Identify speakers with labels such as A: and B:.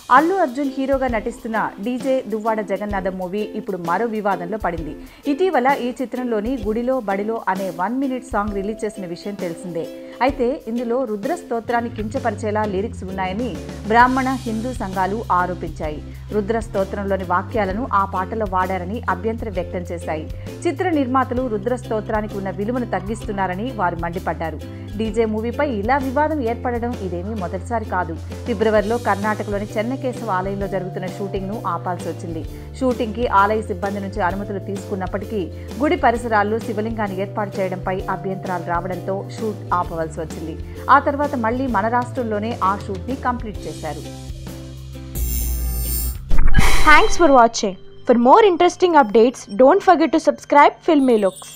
A: అల్లు అర్జున్ హీరోగా నటిస్తున్న DJ Duvvada Jagannatham movie ఇప్పుడు మరో వివాదంలో పడింది ఇటీవల ఈ చిత్రంలోని గుడిలో బడిలో అనే వన్ మినిట్ సాంగ్ రిలీజ్ చేసిన విషయం తెలిసిందే అయితే ఇందులో రుద్ర స్తోత్రాన్ని కించపరిచేలా లిరిక్స్ ఉన్నాయని బ్రాహ్మణ హిందూ సంఘాలు ఆరోపించాయి రుద్ర స్తోత్రంలోని వాక్యాలను ఆ పాటలో వాడారని అభ్యంతరం వ్యక్తం చేశాయి చిత్ర నిర్మాతలు రుద్ర స్తోత్రానికి ఉన్న విలువను తగ్గిస్తున్నారని వారు మండిపడ్డారు డీజే మూవీపై ఇలా వివాదం ఏర్పడడం ఇదేమీ మొదటిసారి కాదు ఫిబ్రవరిలో కర్ణాటకలోని చెన్నకేశవ ఆలయంలో జరుగుతున్న షూటింగ్ ను ఆపాల్సి వచ్చింది షూటింగ్ కి ఆలయ సిబ్బంది నుంచి అనుమతులు తీసుకున్నప్పటికీ గుడి పరిసరాల్లో శివలింగాన్ని ఏర్పాటు చేయడంపై అభ్యంతరాలు రావడంతో షూట్ ఆపవలసి వచ్చింది ఆ తర్వాత మళ్లీ మన రాష్ట్రంలోనే ఆ షూట్ ని కంప్లీట్ చేశారు
B: Thanks for watching. For more interesting updates, don't forget to subscribe Filmy Looks.